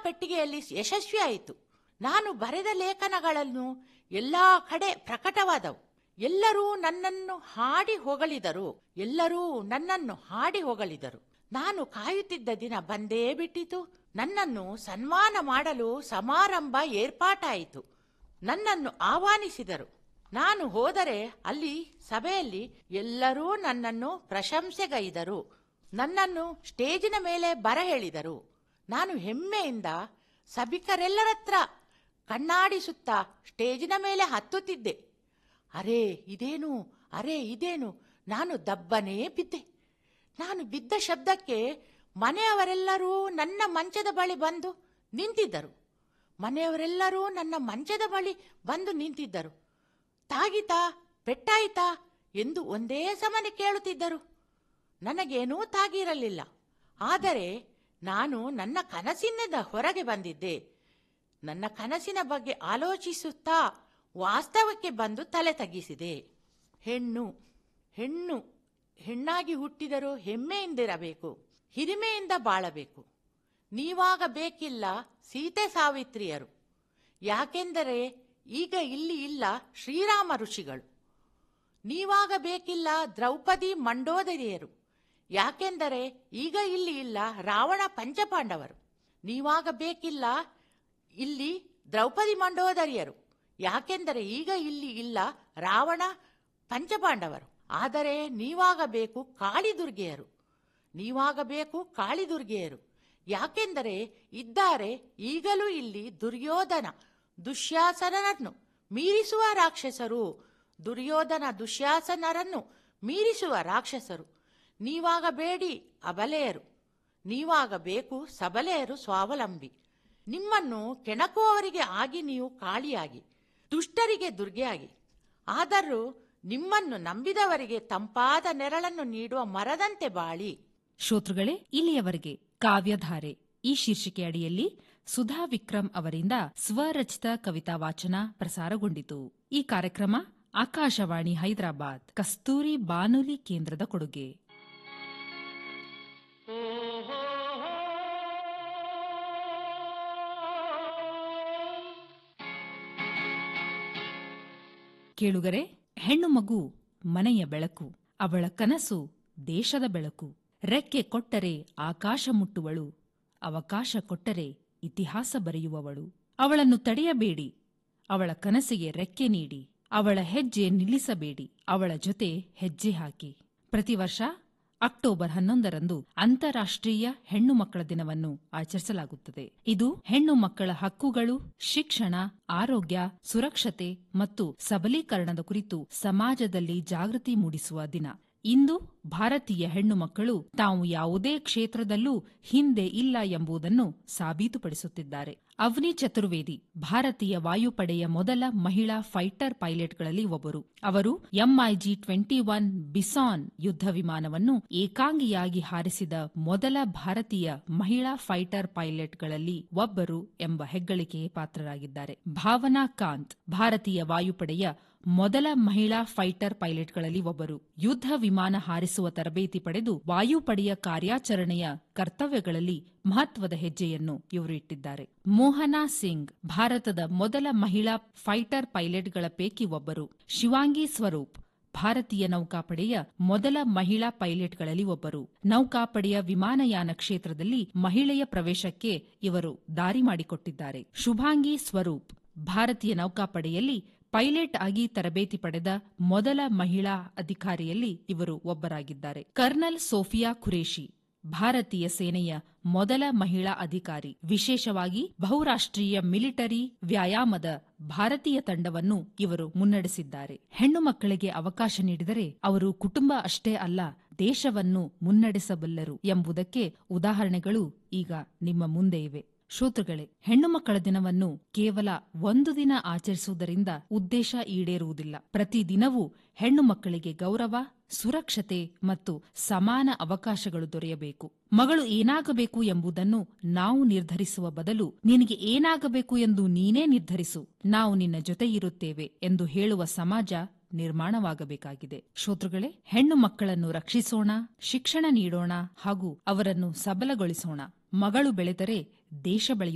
ಪೆಟ್ಟಿಗೆಯಲ್ಲಿ ಯಶಸ್ವಿಯಾಯಿತು ನಾನು ಬರೆದ ಲೇಖನಗಳನ್ನು ಎಲ್ಲಾ ಕಡೆ ಪ್ರಕಟವಾದವು ಎಲ್ಲರೂ ನನ್ನನ್ನು ಹಾಡಿ ಹೊಗಳಿದರು ಎಲ್ಲರೂ ನನ್ನನ್ನು ಹಾಡಿ ಹೊಗಳಿದರು ನಾನು ಕಾಯುತ್ತಿದ್ದ ದಿನ ಬಂದೇ ಬಿಟ್ಟಿತು ನನ್ನನ್ನು ಸನ್ಮಾನ ಮಾಡಲು ಸಮಾರಂಭ ಏರ್ಪಾಟಾಯಿತು ನನ್ನನ್ನು ಆಹ್ವಾನಿಸಿದರು ನಾನು ಹೋದರೆ ಅಲ್ಲಿ ಸಭೆಯಲ್ಲಿ ಎಲ್ಲರೂ ನನ್ನನ್ನು ಪ್ರಶಂಸೆಗೈದರು ನನ್ನನ್ನು ಸ್ಟೇಜಿನ ಮೇಲೆ ಬರ ಹೇಳಿದರು ನಾನು ಹೆಮ್ಮೆಯಿಂದ ಸಭಿಕರೆಲ್ಲರತ್ರ ಕಣ್ಣಾಡಿಸುತ್ತಾ ಸ್ಟೇಜಿನ ಮೇಲೆ ಹತ್ತುತ್ತಿದ್ದೆ ಅರೇ ಇದೇನು ಅರೇ ಇದೇನು ನಾನು ದಬ್ಬನೇ ಬಿದ್ದೆ ನಾನು ಬಿದ್ದ ಶಬ್ದಕ್ಕೆ ಮನೆಯವರೆಲ್ಲರೂ ನನ್ನ ಮಂಚದ ಬಳಿ ಬಂದು ನಿಂತಿದ್ದರು ಮನೆಯವರೆಲ್ಲರೂ ನನ್ನ ಮಂಚದ ಬಳಿ ಬಂದು ನಿಂತಿದ್ದರು ತಾಗಿತಾ ಪೆಟ್ಟಾಯಿತಾ ಎಂದು ಒಂದೇ ಸಮನೆ ಕೇಳುತ್ತಿದ್ದರು ನನಗೇನೂ ತಾಗಿರಲಿಲ್ಲ ಆದರೆ ನಾನು ನನ್ನ ಕನಸಿನಿಂದ ಹೊರಗೆ ಬಂದಿದ್ದೆ ನನ್ನ ಕನಸಿನ ಬಗ್ಗೆ ಆಲೋಚಿಸುತ್ತಾ ವಾಸ್ತವಕ್ಕೆ ಬಂದು ತಲೆ ತಗ್ಗಿಸಿದೆ ಹೆಣ್ಣು ಹೆಣ್ಣು ಹೆಣ್ಣಾಗಿ ಹುಟ್ಟಿದರೂ ಹೆಮ್ಮೆಯಿಂದಿರಬೇಕು ಹಿರಿಮೆಯಿಂದ ಬಾಳಬೇಕು ನೀವಾಗ ಬೇಕಿಲ್ಲ ಸೀತೆ ಸಾವಿತ್ರಿಯರು ಯಾಕೆಂದರೆ ಈಗ ಇಲ್ಲಿ ಇಲ್ಲ ಶ್ರೀರಾಮ ಋಷಿಗಳು ನೀವಾಗ ಬೇಕಿಲ್ಲ ದ್ರೌಪದಿ ಮಂಡೋದರಿಯರು ಯಾಕೆಂದರೆ ಈಗ ಇಲ್ಲಿ ಇಲ್ಲ ರಾವಣ ಪಂಚಪಾಂಡವರು ನೀವಾಗ ಬೇಕಿಲ್ಲ ಇಲ್ಲಿ ದ್ರೌಪದಿ ಮಂಡೋದರಿಯರು ಯಾಕೆಂದರೆ ಈಗ ಇಲ್ಲಿ ಇಲ್ಲ ರಾವಣ ಪಂಚಪಾಂಡವರು ಆದರೆ ನೀವಾಗಬೇಕು ಕಾಳಿದುರ್ಗೆಯರು ನೀವಾಗಬೇಕು ಕಾಳಿದುರ್ಗೆಯರು ಯಾಕೆಂದರೆ ಇದ್ದಾರೆ ಈಗಲೂ ಇಲ್ಲಿ ದುರ್ಯೋಧನ ದುಶ್ಯಾಸನರನ್ನು ಮೀರಿಸುವ ರಾಕ್ಷಸರು ದುರ್ಯೋಧನ ದುಶ್ಯಾಸನರನ್ನು ಮೀರಿಸುವ ರಾಕ್ಷಸರು ನೀವಾಗಬೇಡಿ ಅಬಲೆಯರು ನೀವಾಗಬೇಕು ಸಬಲೆಯರು ಸ್ವಾವಲಂಬಿ ನಿಮ್ಮನ್ನು ಕೆಣಕುವವರಿಗೆ ಆಗಿ ನೀವು ಕಾಳಿಯಾಗಿ ದುಷ್ಟರಿಗೆ ದುರ್ಗೆಯಾಗಿ ಆದರೂ ನಿಮ್ಮನ್ನು ನಂಬಿದವರಿಗೆ ತಂಪಾದ ನೆರಳನ್ನು ನೀಡುವ ಮರದಂತೆ ಬಾಳಿ ಶ್ರೋತೃಗಳೇ ಇಲ್ಲಿಯವರೆಗೆ ಕಾವ್ಯಧಾರೆ ಈ ಶೀರ್ಷಿಕೆ ಅಡಿಯಲ್ಲಿ ಸುಧಾ ವಿಕ್ರಮ್ ಅವರಿಂದ ಸ್ವರಚಿತ ಕವಿತಾ ವಾಚನ ಪ್ರಸಾರಗೊಂಡಿತು ಈ ಕಾರ್ಯಕ್ರಮ ಆಕಾಶವಾಣಿ ಹೈದರಾಬಾದ್ ಕಸ್ತೂರಿ ಬಾನುಲಿ ಕೇಂದ್ರದ ಕೊಡುಗೆ ಕೇಳುಗರೆ ಹೆಣ್ಣು ಮಗು ಮನೆಯ ಬೆಳಕು ಅವಳ ಕನಸು ದೇಶದ ಬೆಳಕು ರೆಕ್ಕೆ ಕೊಟ್ಟರೆ ಆಕಾಶ ಮುಟ್ಟುವಳು ಅವಕಾಶ ಕೊಟ್ಟರೆ ಇತಿಹಾಸ ಬರೆಯುವವಳು ಅವಳನ್ನು ತಡೆಯಬೇಡಿ ಅವಳ ಕನಸಿಗೆ ರೆಕ್ಕೆ ನೀಡಿ ಅವಳ ಹೆಜ್ಜೆ ನಿಲ್ಲಿಸಬೇಡಿ ಅವಳ ಜೊತೆ ಹೆಜ್ಜೆ ಹಾಕಿ ಪ್ರತಿ ವರ್ಷ ಅಕ್ಟೋಬರ್ ಹನ್ನೊಂದರಂದು ಅಂತಾರಾಷ್ಟ್ರೀಯ ಹೆಣ್ಣು ಮಕ್ಕಳ ದಿನವನ್ನು ಆಚರಿಸಲಾಗುತ್ತದೆ ಇದು ಹೆಣ್ಣು ಮಕ್ಕಳ ಹಕ್ಕುಗಳು ಶಿಕ್ಷಣ ಆರೋಗ್ಯ ಸುರಕ್ಷತೆ ಮತ್ತು ಸಬಲೀಕರಣದ ಕುರಿತು ಸಮಾಜದಲ್ಲಿ ಜಾಗೃತಿ ಮೂಡಿಸುವ ದಿನ ಇಂದು ಭಾರತೀಯ ಹೆಣ್ಣು ಮಕ್ಕಳು ತಾವು ಯಾವುದೇ ಕ್ಷೇತ್ರದಲ್ಲೂ ಹಿಂದೆ ಇಲ್ಲ ಎಂಬುದನ್ನು ಸಾಬೀತುಪಡಿಸುತ್ತಿದ್ದಾರೆ ಅವನಿ ಚತುರ್ವೇದಿ ಭಾರತೀಯ ವಾಯುಪಡೆಯ ಮೊದಲ ಮಹಿಳಾ ಫೈಟರ್ ಪೈಲಟ್ಗಳಲ್ಲಿ ಒಬ್ಬರು ಅವರು ಎಂಐಜಿ ಟ್ವೆಂಟಿ ಒನ್ ಬಿಸಾನ್ ಯುದ್ಧ ವಿಮಾನವನ್ನು ಏಕಾಂಗಿಯಾಗಿ ಹಾರಿಸಿದ ಮೊದಲ ಭಾರತೀಯ ಮಹಿಳಾ ಫೈಟರ್ ಪೈಲಟ್ಗಳಲ್ಲಿ ಒಬ್ಬರು ಎಂಬ ಹೆಗ್ಗಳಿಕೆಗೆ ಪಾತ್ರರಾಗಿದ್ದಾರೆ ಭಾವನಾ ಕಾಂತ್ ಭಾರತೀಯ ವಾಯುಪಡೆಯ ಮೊದಲ ಮಹಿಳಾ ಫೈಟರ್ ಪೈಲಟ್ಗಳಲ್ಲಿ ಒಬ್ಬರು ಯುದ್ಧ ವಿಮಾನ ಹಾರಿಸುವ ತರಬೇತಿ ಪಡೆದು ವಾಯುಪಡೆಯ ಕಾರ್ಯಾಚರಣೆಯ ಕರ್ತವ್ಯಗಳಲ್ಲಿ ಮಹತ್ವದ ಹೆಜ್ಜೆಯನ್ನು ಇವರು ಇಟ್ಟಿದ್ದಾರೆ ಮೋಹನಾ ಸಿಂಗ್ ಭಾರತದ ಮೊದಲ ಮಹಿಳಾ ಫೈಟರ್ ಪೈಲಟ್ಗಳ ಪೈಕಿ ಒಬ್ಬರು ಶಿವಾಂಗಿ ಸ್ವರೂಪ್ ಭಾರತೀಯ ನೌಕಾಪಡೆಯ ಮೊದಲ ಮಹಿಳಾ ಪೈಲಟ್ಗಳಲ್ಲಿ ಒಬ್ಬರು ನೌಕಾಪಡೆಯ ವಿಮಾನಯಾನ ಕ್ಷೇತ್ರದಲ್ಲಿ ಮಹಿಳೆಯ ಪ್ರವೇಶಕ್ಕೆ ಇವರು ದಾರಿ ಮಾಡಿಕೊಟ್ಟಿದ್ದಾರೆ ಶುಭಾಂಗಿ ಸ್ವರೂಪ್ ಭಾರತೀಯ ನೌಕಾಪಡೆಯಲ್ಲಿ ಪೈಲಟ್ ಆಗಿ ತರಬೇತಿ ಪಡೆದ ಮೊದಲ ಮಹಿಳಾ ಅಧಿಕಾರಿಯಲ್ಲಿ ಇವರು ಒಬ್ಬರಾಗಿದ್ದಾರೆ ಕರ್ನಲ್ ಸೋಫಿಯಾ ಖುರೇಶಿ ಭಾರತೀಯ ಸೇನೆಯ ಮೊದಲ ಮಹಿಳಾ ಅಧಿಕಾರಿ ವಿಶೇಷವಾಗಿ ಬಹುರಾಷ್ಟ್ರೀಯ ಮಿಲಿಟರಿ ವ್ಯಾಯಾಮದ ಭಾರತೀಯ ತಂಡವನ್ನು ಇವರು ಮುನ್ನಡೆಸಿದ್ದಾರೆ ಹೆಣ್ಣು ಮಕ್ಕಳಿಗೆ ಅವಕಾಶ ನೀಡಿದರೆ ಅವರು ಕುಟುಂಬ ಅಷ್ಟೇ ಅಲ್ಲ ದೇಶವನ್ನು ಮುನ್ನಡೆಸಬಲ್ಲರು ಎಂಬುದಕ್ಕೆ ಉದಾಹರಣೆಗಳು ಈಗ ನಿಮ್ಮ ಮುಂದೆ ಇವೆ ಶ್ರೋತೃಗಳೇ ಹೆಣ್ಣು ಮಕ್ಕಳ ದಿನವನ್ನು ಕೇವಲ ಒಂದು ದಿನ ಆಚರಿಸುವುದರಿಂದ ಉದ್ದೇಶ ಈಡೇರುವುದಿಲ್ಲ ಪ್ರತಿದಿನವೂ ಹೆಣ್ಣು ಮಕ್ಕಳಿಗೆ ಗೌರವ ಸುರಕ್ಷತೆ ಮತ್ತು ಸಮಾನ ಅವಕಾಶಗಳು ದೊರೆಯಬೇಕು ಮಗಳು ಏನಾಗಬೇಕು ಎಂಬುದನ್ನು ನಾವು ನಿರ್ಧರಿಸುವ ಬದಲು ನಿನಗೆ ಏನಾಗಬೇಕು ಎಂದು ನೀನೇ ನಿರ್ಧರಿಸು ನಾವು ನಿನ್ನ ಜೊತೆ ಇರುತ್ತೇವೆ ಎಂದು ಹೇಳುವ ಸಮಾಜ ನಿರ್ಮಾಣವಾಗಬೇಕಾಗಿದೆ ಶ್ರೋತೃಗಳೇ ಹೆಣ್ಣು ಮಕ್ಕಳನ್ನು ರಕ್ಷಿಸೋಣ ಶಿಕ್ಷಣ ನೀಡೋಣ ಹಾಗೂ ಅವರನ್ನು ಸಬಲಗೊಳಿಸೋಣ ಮಗಳು ಬೆಳೆದರೆ ದೇಶ ಬೆಳೆಯುತ್ತದೆ